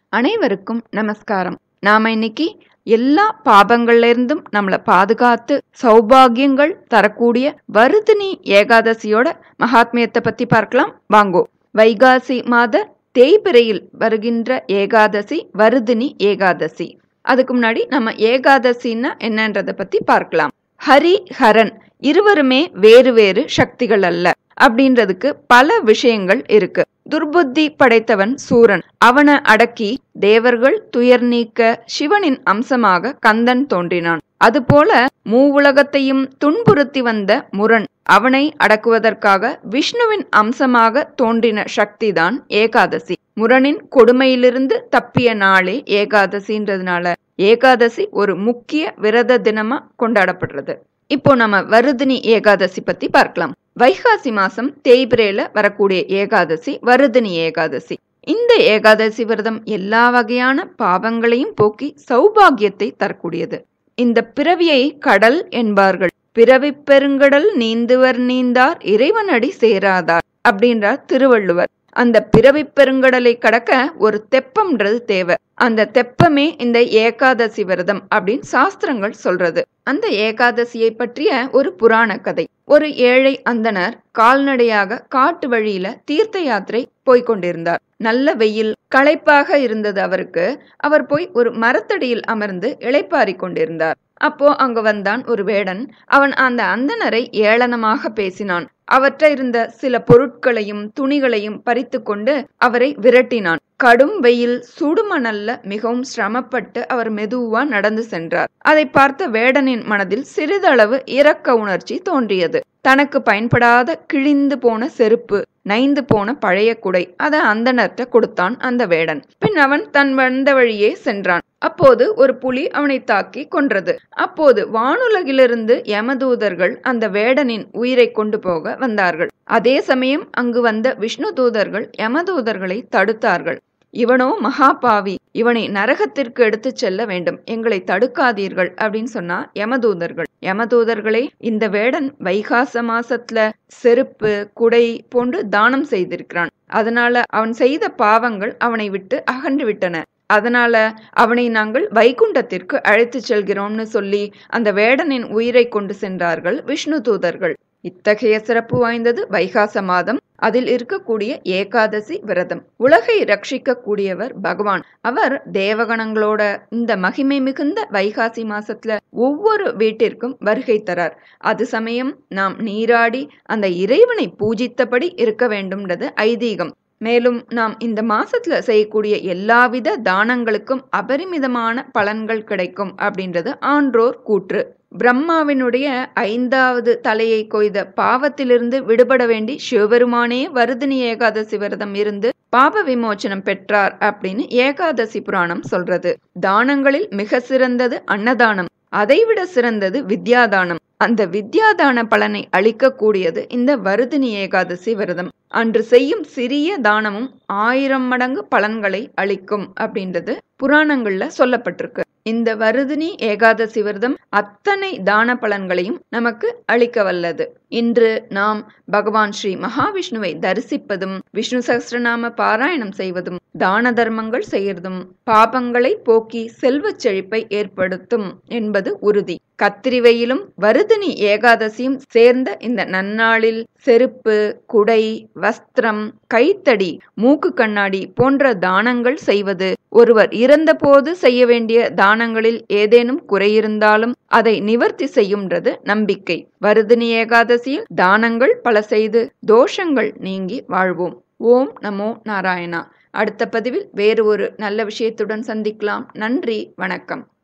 அனைவருக்கும் நமஸ்காரம் நாம இன்னைக்கு எல்லா பாபங்கள்ல இருந்தும் நம்மளை பாதுகாத்து சௌபாகியங்கள் தரக்கூடிய வருதினி ஏகாதசியோட மகாத்மியத்தை பத்தி பார்க்கலாம் வாங்கோ வைகாசி மாத தேய்பிரையில் வருகின்ற ஏகாதசி வருதினி ஏகாதசி அதுக்கு முன்னாடி நம்ம ஏகாதசின்னா என்னன்றதை பத்தி பார்க்கலாம் ஹரி ஹரன் இருவருமே வேறு வேறு சக்திகள் அல்ல அப்படின்றதுக்கு பல விஷயங்கள் இருக்கு துர்புத்தி படைத்தவன் சூரன் அவனை அடக்கி தேவர்கள் துயர் நீக்க சிவனின் அம்சமாக கந்தன் தோன்றினான் அதுபோல மூவுலகத்தையும் துன்புறுத்தி வந்த முரண் அவனை அடக்குவதற்காக விஷ்ணுவின் அம்சமாக தோன்றின சக்திதான் ஏகாதசி முரணின் கொடுமையிலிருந்து தப்பிய நாளே ஏகாதசின்றதுனால ஏகாதசி ஒரு முக்கிய விரத தினமா கொண்டாடப்படுறது இப்போ நம்ம வருதினி ஏகாதசி பத்தி பார்க்கலாம் வைகாசி மாசம் தேய்பிரேல வரக்கூடிய ஏகாதசி வருதினி ஏகாதசி இந்த ஏகாதசி விரதம் எல்லா வகையான பாவங்களையும் போக்கி சௌபாகியத்தை தரக்கூடியது இந்த பிறவியை கடல் என்பார்கள் பிறவி பெருங்கடல் நீந்துவர் நீந்தார் இறைவனடி சேராதார் அப்படின்றார் திருவள்ளுவர் அந்த பிறவி பெருங்கடலை கடக்க ஒரு தெப்பம்ன்றது தேவை அந்த தெப்பமே இந்த ஏகாதசி விரதம் அப்படின்னு சாஸ்திரங்கள் சொல்றது அந்த ஏகாதசியை பற்றிய ஒரு புராண கதை ஒரு ஏழை அந்தனர் கால்நடையாக காட்டு வழியில தீர்த்த யாத்திரை போய்கொண்டிருந்தார் நல்ல வெயில் களைப்பாக இருந்தது அவருக்கு அவர் போய் ஒரு மரத்தடியில் அமர்ந்து இளைப்பாரி கொண்டிருந்தார் அப்போ அங்க வந்தான் ஒரு வேடன் அவன் அந்த அந்தனரை ஏளனமாக பேசினான் அவற்றை இருந்த சில பொருட்களையும் துணிகளையும் பறித்து கொண்டு அவரை விரட்டினான் கடும் வெயில் சுடுமணல்ல மிகவும் சிரமப்பட்டு அவர் மெதுவா நடந்து சென்றார் அதை பார்த்த வேடனின் மனதில் சிறிதளவு இரக்க உணர்ச்சி தோன்றியது தனக்கு பயன்படாத கிழிந்து போன செருப்பு நைந்து போன பழைய குடை அதை அந்தனர்ட்ட கொடுத்தான் அந்த வேடன் பின் அவன் தன் வந்த வழியே சென்றான் அப்போது ஒரு புலி அவனை தாக்கி கொன்றது அப்போது வானுலகிலிருந்து யமதூதர்கள் அந்த வேடனின் உயிரை கொண்டு போக வந்தார்கள் அதே சமயம் அங்கு வந்த விஷ்ணு தூதர்கள் யமதூதர்களை தடுத்தார்கள் இவனோ மகாபாவி இவனை நரகத்திற்கு எடுத்துச் செல்ல வேண்டும் எங்களை தடுக்காதீர்கள் அப்படின்னு சொன்னா யமதூதர்கள் யமதூதர்களே இந்த வேடன் வைகாச மாசத்துல செருப்பு குடை போன்று தானம் செய்திருக்கிறான் அதனால அவன் செய்த பாவங்கள் அவனை விட்டு அகன்று விட்டன அதனால அவனை நாங்கள் வைகுண்டத்திற்கு அழைத்து செல்கிறோம்னு சொல்லி அந்த வேடனின் உயிரை கொண்டு சென்றார்கள் விஷ்ணு தூதர்கள் இத்தகைய சிறப்பு வாய்ந்தது வைகாச மாதம் அதில் இருக்கக்கூடிய ஏகாதசி விரதம் உலகை ரட்சிக்க கூடியவர் பகவான் அவர் தேவகணங்களோட இந்த மகிமை மிகுந்த வைகாசி மாசத்துல ஒவ்வொரு வீட்டிற்கும் வருகை தரார் அது சமயம் நாம் நீராடி அந்த இறைவனை பூஜித்தபடி இருக்க வேண்டும்ன்றது ஐதீகம் மேலும் நாம் இந்த மாசத்துல செய்யக்கூடிய எல்லாவித தானங்களுக்கும் அபரிமிதமான பலன்கள் கிடைக்கும் அப்படின்றது ஆன்றோர் கூற்று பிரம்மாவினுடைய ஐந்தாவது தலையை கொய்த பாவத்திலிருந்து விடுபட வேண்டி சிவபெருமானே வருதினி ஏகாதசி விரதம் இருந்து பாப விமோச்சனம் பெற்றார் அப்படின்னு ஏகாதசி புராணம் சொல்றது தானங்களில் மிக சிறந்தது அன்னதானம் அதைவிட சிறந்தது வித்யாதானம் அந்த வித்யாதான பலனை அளிக்கக்கூடியது இந்த வருதினி ஏகாதசி விரதம் அன்று செய்யும் சிறிய தானமும் ஆயிரம் மடங்கு பலன்களை அளிக்கும் அப்படின்றது புராணங்கள்ல சொல்லப்பட்டிருக்கு இந்த வருதினி ஏகாதசி விரதம் அத்தனை தான பலன்களையும் நமக்கு அளிக்க வல்லது இன்று நாம் பகவான் ஸ்ரீ மகாவிஷ்ணுவை தரிசிப்பதும் விஷ்ணு சகசிரநாம பாராயணம் செய்வதும் தான தர்மங்கள் செய்யறதும் பாபங்களை போக்கி செல்வச் செழிப்பை ஏற்படுத்தும் என்பது உறுதி கத்திரி வெயிலும் வருதினி ஏகாதசியும் சேர்ந்த இந்த நன்னாளில் செருப்பு குடை வஸ்திரம் கைத்தடி மூக்கு கண்ணாடி போன்ற தானங்கள் செய்வது ஒருவர் இறந்தபோது செய்ய வேண்டிய தானங்களில் ஏதேனும் குறையிருந்தாலும் அதை நிவர்த்தி செய்யும்ன்றது நம்பிக்கை வருதினி ஏகாதசியில் தானங்கள் பல செய்து தோஷங்கள் நீங்கி வாழ்வோம் ஓம் நமோ நாராயணா அடுத்த பதிவில் வேறு ஒரு நல்ல விஷயத்துடன் சந்திக்கலாம் நன்றி வணக்கம்